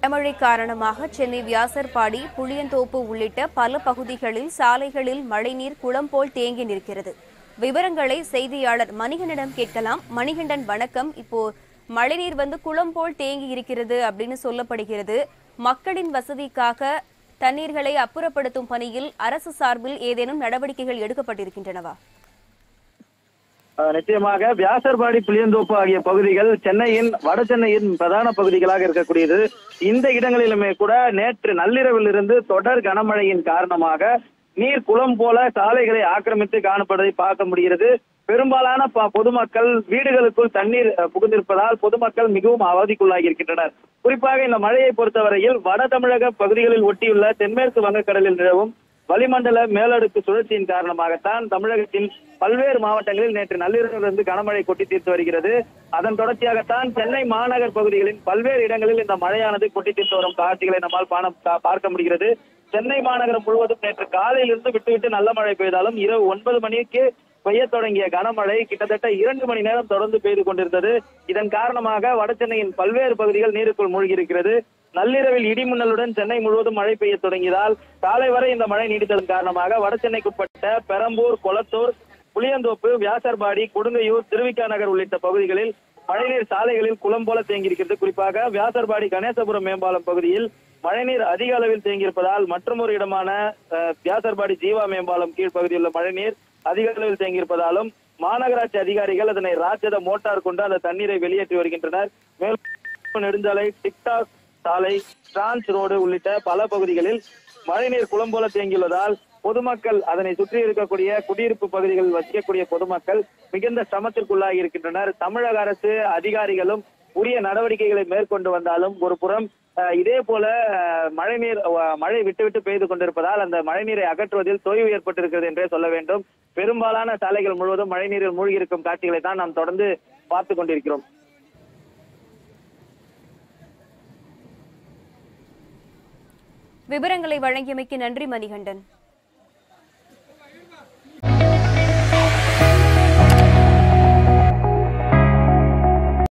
கனமழை காரணமாக சென்னை வியாசர்பாடி புளியந்தோப்பு உள்ளிட்ட பல பகுதிகளில் சாலைகளில் மழைநீர் குளம் போல் தேங்கி நிற்கிறது விவரங்களை செய்தியாளர் மணிகண்டனிடம் கேட்கலாம் மணிகண்டன் வணக்கம் இப்போ மழைநீர் வந்து குளம் போல் தேங்கி இருக்கிறது அப்படின்னு சொல்லப்படுகிறது மக்களின் வசதிக்காக தண்ணீர்களை அப்புறப்படுத்தும் பணியில் அரசு சார்பில் ஏதேனும் நடவடிக்கைகள் எடுக்கப்பட்டிருக்கின்றனவா அஹ் நிச்சயமாக வியாசர்பாடி புளியந்தோப்பு ஆகிய பகுதிகள் சென்னையின் வட சென்னையின் பிரதான பகுதிகளாக இருக்கக்கூடியது இந்த இடங்களிலுமே கூட நேற்று நள்ளிரவிலிருந்து தொடர் கனமழையின் காரணமாக நீர் குளம் போல சாலைகளை ஆக்கிரமித்து காணப்படுவதை பார்க்க முடிகிறது பெரும்பாலான ப- பொதுமக்கள் வீடுகளுக்குள் தண்ணீர் அஹ், புகுந்திருப்பதால் பொதுமக்கள் மிகவும் அவதிக்குள்ளாகி இருக்கின்றனர் குறிப்பாக இந்த மழையை பொறுத்தவரையில் வட தமிழக பகுதிகளில் ஒட்டியுள்ள தென்மேற்கு வங்கக்கடலில் நிலவும் வளிமண்டல மேலடுக்கு சுழற்சியின் காரணமாகத்தான் தமிழகத்தின் பல்வேறு மாவட்டங்களில் நேற்று நள்ளிரவிலிருந்து கனமழை கொட்டி தீர்த்து வருகிறது அதன் தொடர்ச்சியாகத்தான் சென்னை மாநகர் பகுதிகளின் பல்வேறு இடங்களில் இந்த மழையானது கொட்டி தீர்த்து வரும் காட்சிகளை நம்மால் பாண- பா- பார்க்க முடிகிறது சென்னை மாநகரம் முழுவதும் நேற்று காலையிலிருந்து விட்டுவிட்டு நல்ல மழை பெய்தாலும் இரவு ஒன்பது மணிக்கு பெய்யத் தொடங்கிய கனமழை கிட்டத்தட்ட இரண்டு மணி நேரம் தொடர்ந்து பெய்து கொண்டிருந்தது இதன் காரணமாக வட சென்னையின் பல்வேறு பகுதிகள் நீருக்குள் மூழ்கியிருக்கிறது நள்ளிரவில் இடிமின்னலுடன் சென்னை முழுவதும் மழை பெய்ய தொடங்கியதால் காலை வரை இந்த மழை நீடித்ததன் காரணமாக வட சென்னைக்குட்பட்ட பெரம்பூர் கொளத்தூர் புளியந்தோப்பு வியாசர்பாடி கொடுங்கையூர் திருவிக்கா நகர் உள்ளிட்ட பகுதிகளில் மழைநீர் சாலைகளில் குளம் போல தேங்கியிருக்கிறது குறிப்பாக வியாசர்பாடி கணேசபுரம் மேம்பாலம் பகுதியில் மழைநீர் அதிக அளவில் தேங்கியிருப்பதால் மற்றொரு இடமான அஹ், வியாசர்பாடி ஜீவா மேம்பாலம் கீழ்ப்பகுதியில் உள்ள மழைநீர் அதிக அளவில் தேங்கியிருப்பதாலும் மாநகராட்சி அதிகாரிகள் அதனை ராட்சத மோட்டார் கொண்டு அந்த தண்ணீரை வெளியேற்றி வருகின்றனர் மேலும் நெடுஞ்சாலை டிக்டாக் சாலை பிரான்ஸ் ரோடு உள்ளிட்ட பல பகுதிகளில் மழைநீர் குளம் போல தேங்கியுள்ளதால் பொதுமக்கள் அதனை சுற்றி இருக்கக்கூடிய குடியிருப்பு பகுதிகளில் வசிக்கக்கூடிய பொதுமக்கள் மிகுந்த சிரமத்திற்குள்ளாகி இருக்கின்றனர் தமிழக அரசு அதிகாரிகளும் உரிய நடவடிக்கைகளை மேற்கொண்டு வந்தாலும் ஒரு புறம் அஹ், இதே போல அஹ், மழைநீர் அஹ், மழை விட்டுவிட்டு பெய்து கொண்டிருப்பதால் அந்த மழைநீரை அகற்றுவதில் தொய்வு ஏற்பட்டிருக்கிறது என்றே சொல்ல வேண்டும் பெரும்பாலான சாலைகள் முழுவதும் மழைநீரில் மூழ்கியிருக்கும் காட்சிகளை தான் நாம் தொடர்ந்து பார்த்து கொண்டிருக்கிறோம் விவரங்களை வழங்கியமைக்கு நன்றி மணிகண்டன்